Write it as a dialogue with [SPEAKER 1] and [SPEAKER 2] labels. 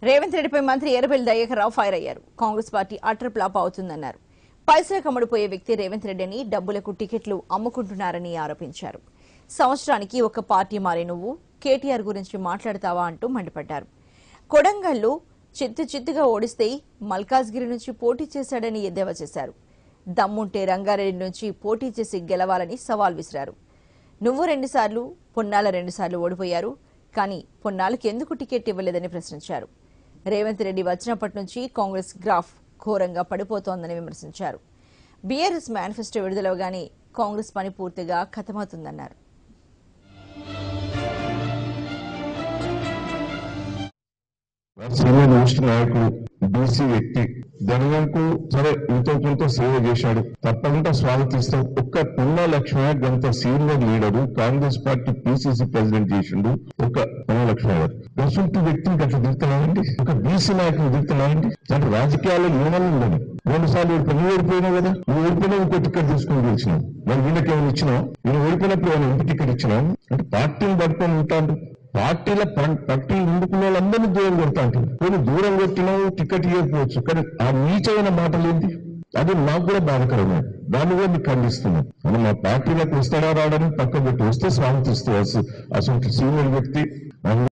[SPEAKER 1] రేవంత్ రెడ్డిపై మంత్రి ఎర్రబెల్లి దయాకర్ రావు ఫైర్ అయ్యారు కాంగ్రెస్ పార్టీ అటర్ ఫ్లాప్ అవుతుందన్నారు పైసలకు అమ్ముడుపోయే వ్యక్తి రేవంత్ రెడ్డి అని డబ్బులకు టికెట్లు అమ్ముకుంటున్నారని ఆరోపించారు సంవత్సరానికి ఒక పార్టీ మారే నువ్వు కేటీఆర్ గురించి మాట్లాడతావా అంటూ మండిపడ్డారు కొడంగల్లు చిత్తు చిత్తుగా ఓడిస్తే మల్కాజ్గిరి నుంచి పోటీ చేశాడని ఎద్దేవా చేశారు దమ్ముంటే రంగారెడ్డి నుంచి పోటీ చేసి గెలవాలని సవాల్ విసిరారు నువ్వు రెండుసార్లు పొన్నాల రెండుసార్లు ఓడిపోయారు కానీ పొన్నాలకు ఎందుకు టికెట్ ఇవ్వలేదని ప్రశ్నించారు రేవంత్ రెడ్డి వచ్చినప్పటి నుంచి కాంగ్రెస్ గ్రాఫ్ ఘోరంగా పడిపోతోందని విమర్శించారు బీఆర్ఎస్ మేనిఫెస్టో విడుదలవగానే కాంగ్రెస్ పని పూర్తిగా ఖతమవుతుందన్నారు
[SPEAKER 2] సీనియర్ మోస్ట్ నాయకుడు బీసీ వ్యక్తి జనగంకు సరే ఎంతో కొంత సేవ చేశాడు తప్పకుండా స్వాగతిస్తాం ఒక్క పుల్ల లక్ష్మణ గంత senior leader Congress party PCC president చేసిండు ఒక పుల్ల లక్ష్మణ గారు గసుంటి వ్యక్తిని అట్లా దిగుతున్నామండి ఒక బీసీ నాయకుని దిగుతున్నామండి అంటే రాజకీయాల్లో నియమాలు ఉందని రెండు సార్లు ఓడిపోయి నువ్వు ఓడిపోయినావు కదా నువ్వు ఓడిపోయినా ఇంకో టికెట్ తీసుకుని గెలిచినావు మరి వీళ్ళకి ఏమైనా ఇచ్చినావు నేను ఓడిపోయినప్పుడు ఏమైనా ఇంటి టికెట్ ఇచ్చినావు అంటే పార్టీని పట్టుకొని ఉంటాడు పార్టీల పం- పార్టీలు ముందుకున్న వాళ్ళందరినీ దూరం కొడతా ఉంటారు కొన్ని దూరం కొట్టినావు టికెట్ ఇవ్వకపోవచ్చు కానీ ఆ నీచమైన మాటలు ఏంటి అది నాకు కూడా బాధకరమే దాన్ని కూడా మీకు ఖండిస్తున్నాం మనం మా పార్టీలకు వస్తాడా రావడానికి పక్కన పెట్టి వస్తే స్వాగతిస్తూ అసలు సీనియర్ వ్యక్తి